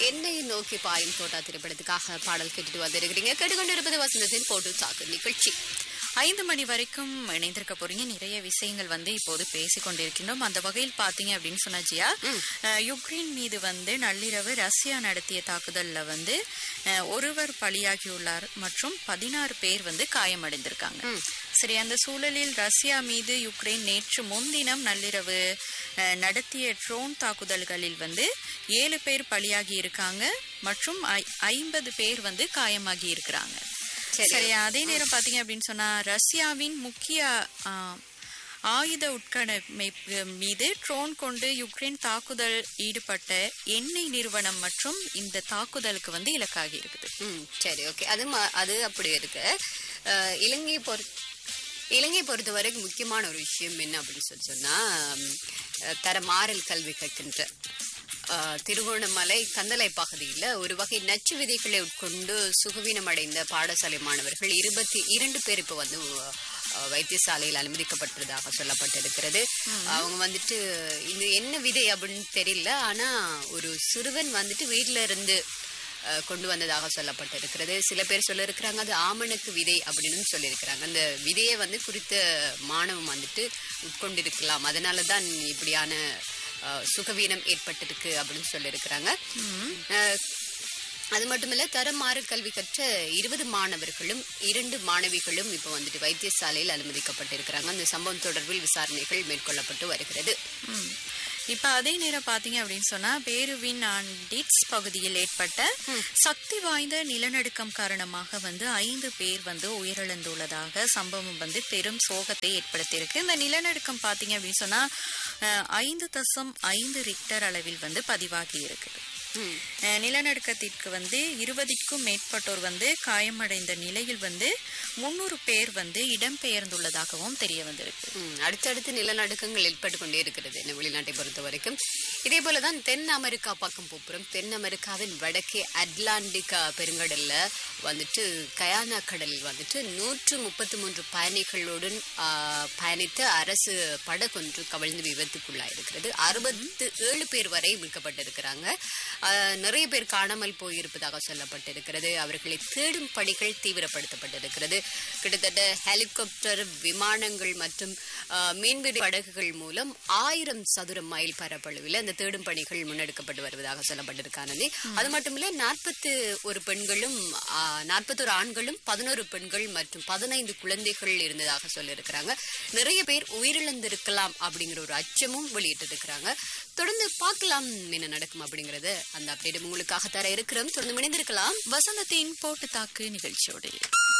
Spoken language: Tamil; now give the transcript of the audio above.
என்னை நோக்கி பாயும் தோட்டா திரைப்படத்துக்காக பாடல் கேட்டுட்டு வந்திருக்கிறீங்க கேட்டுக்கொண்டிருப்பது வசந்தத்தின் போட்டு சாக்கு நிகழ்ச்சி ஐந்து மணி வரைக்கும் இணைந்திருக்க போறீங்க நிறைய விஷயங்கள் வந்து இப்போது பேசிக் கொண்டிருக்கின்றோம் அந்த வகையில் பாத்தீங்க அப்படின்னு சொன்னா ஜியா அஹ், யுக்ரைன் மீது வந்து நள்ளிரவு ரஷ்யா நடத்திய தாக்குதல்ல வந்து அஹ், ஒருவர் பலியாகியுள்ளார் மற்றும் பதினாறு பேர் வந்து காயமடைந்திருக்காங்க சரி அந்த சூழலில் ரஷ்யா மீது யுக்ரைன் நேற்று முன்தினம் நள்ளிரவு அஹ், நடத்திய ட்ரோன் தாக்குதல்களில் வந்து ஏழு பேர் பலியாகி இருக்காங்க மற்றும் ஐ- ஐம்பது பேர் வந்து காயமாகி இருக்கிறாங்க சரி. சரி அதே நேரம் பாத்தீங்க அப்படின்னு சொன்னா ரஷ்யாவின் முக்கிய ஆ, ஆயுத உட்கட்டமைப்பு மீது ட்ரோன் கொண்டு யுக்ரைன் தாக்குதல் ஈடுபட்ட எண்ணெய் நிறுவனம் மற்றும் இந்த தாக்குதலுக்கு வந்து இலக்காகி இருக்குது ம் சரி ஓகே அது ம- அது அப்படி இருக்கு அஹ், இலங்கையை பொறு இலங்கையை பொறுத்தவரைக்கும் முக்கியமான ஒரு விஷயம் என்ன அப்படின்னு சொல்லி சொன்னா ம், அஹ், தரமாறல் கல்வி கற்கின்ற அஹ், திருகோணமலை கந்தளை பகுதியில் ஒரு வகை நச்சு விதைகளை உட்கொண்டு சுகவீனமடைந்த பாடசாலை மாணவர்கள் இருபத்தி இரண்டு பேர் இப்போ வந்து அஹ், வைத்தியசாலையில் அனுமதிக்கப்பட்டதாக சொல்லப்பட்டிருக்கிறது அவங்க வந்துட்டு இது என்ன விதை அப்படின்னு தெரியல ஆனா ஒரு சிறுவன் வந்துட்டு வீட்ல இருந்து அஹ், கொண்டு வந்ததாக சொல்லப்பட்டிருக்கிறது சில பேர் சொல்லியிருக்கிறாங்க அது ஆமணக்கு விதை அப்படின்னு சொல்லியிருக்கிறாங்க அந்த விதையை வந்து குறித்த மாணவன் வந்துட்டு உட்கொண்டிருக்கலாம் அதனால தான் இப்படியான அஹ், சுகவீனம் ஏற்பட்டிருக்கு அப்படின்னு சொல்லியிருக்கிறாங்க அஹ், அது மட்டுமல்ல தரமாறு கல்வி கற்ற இருபது மாணவர்களும் இரண்டு மாணவிகளும் இப்போ வந்துட்டு வைத்தியசாலையில் அனுமதிக்கப்பட்டிருக்கிறாங்க அந்த சம்பவம் தொடர்பில் விசாரணைகள் மேற்கொள்ளப்பட்டு வருகிறது ம். இப்ப அதே நேரம் பாத்தீங்க அப்படின்னு சொன்னா பேருவின் ஆண்டிட்ஸ் பகுதியில் ஏற்பட்ட சக்தி வாய்ந்த நிலநடுக்கம் காரணமாக வந்து ஐந்து பேர் வந்து உயிரிழந்துள்ளதாக சம்பவம் வந்து பெரும் சோகத்தை ஏற்படுத்தியிருக்கு இந்த நிலநடுக்கம் பாத்தீங்க அப்படின்னு சொன்னா அஹ், ஐந்து தசம் ஐந்து ரிக்டர் அளவில் வந்து பதிவாகி இருக்குது ம். அஹ், நிலநடுக்கத்திற்கு வந்து இருபதுக்கும் மேற்பட்டோர் வந்து காயமடைந்த நிலையில் வந்து முன்னூறு பேர் வந்து இடம்பெயர்ந்துள்ளதாகவும் தெரிய வந்திருக்கு ம், அடுத்தடுத்து நிலநடுக்கங்கள் ஏற்பட்டு கொண்டே இருக்கிறது இந்த வெளிநாட்டை பொறுத்த வரைக்கும் இதே போலதான் தென் அமெரிக்கா பக்கம் போப்புறோம் தென் அமெரிக்காவின் வடக்கே அட்லாண்டிகா பெருங்கடல்ல வந்துட்டு கயானா கடலில் வந்துட்டு நூற்று முப்பத்தி மூன்று பயணிகளுடன் ஆ, பயணித்த அரசு படகொன்று கவிழ்ந்து விபத்துக்குள்ளாயிருக்கிறது அறுபத்து ஏழு பேர் வரை மீட்கப்பட்டிருக்கிறாங்க ஆ, நிறைய பேர் காணாமல் போயிருப்பதாக சொல்லப்பட்டிருக்கிறது அவர்களை தேடும் பணிகள் தீவிரப்படுத்தப்பட்டிருக்கிறது கிட்டத்தட்ட ஹெலிகாப்டர் விமானங்கள் மற்றும் ஆ, மீன்பிடி படகுகள் மூலம் ஆயிரம் சதுர மைல் பரப்பளவில் அந்த தேடும் பணிகள் முன்னெடுக்கப்பட்டு வருவதாக சொல்லப்பட்டிருக்கானது அது மட்டுமில்ல நாற்பத்து ஒரு பெண்களும் நாற்பத்தொரு ஆண்களும் பதினோரு பெண்கள் மற்றும் பதினைந்து குழந்தைகள் இருந்ததாக சொல்லியிருக்கிறாங்க நிறைய பேர் உயிரிழந்திருக்கலாம் அப்படிங்கிற ஒரு அச்சமும் வெளியிட்டிருக்கிறாங்க தொடர்ந்து பார்க்கலாம் என்ன நடக்கும் அப்படிங்கறத அந்த அப்டேட் உங்களுக்காக தர இருக்கிறோம் தொடர்ந்து இணைந்திருக்கலாம் வசந்தத்தின் போட்டு தாக்கு நிகழ்ச்சியோடு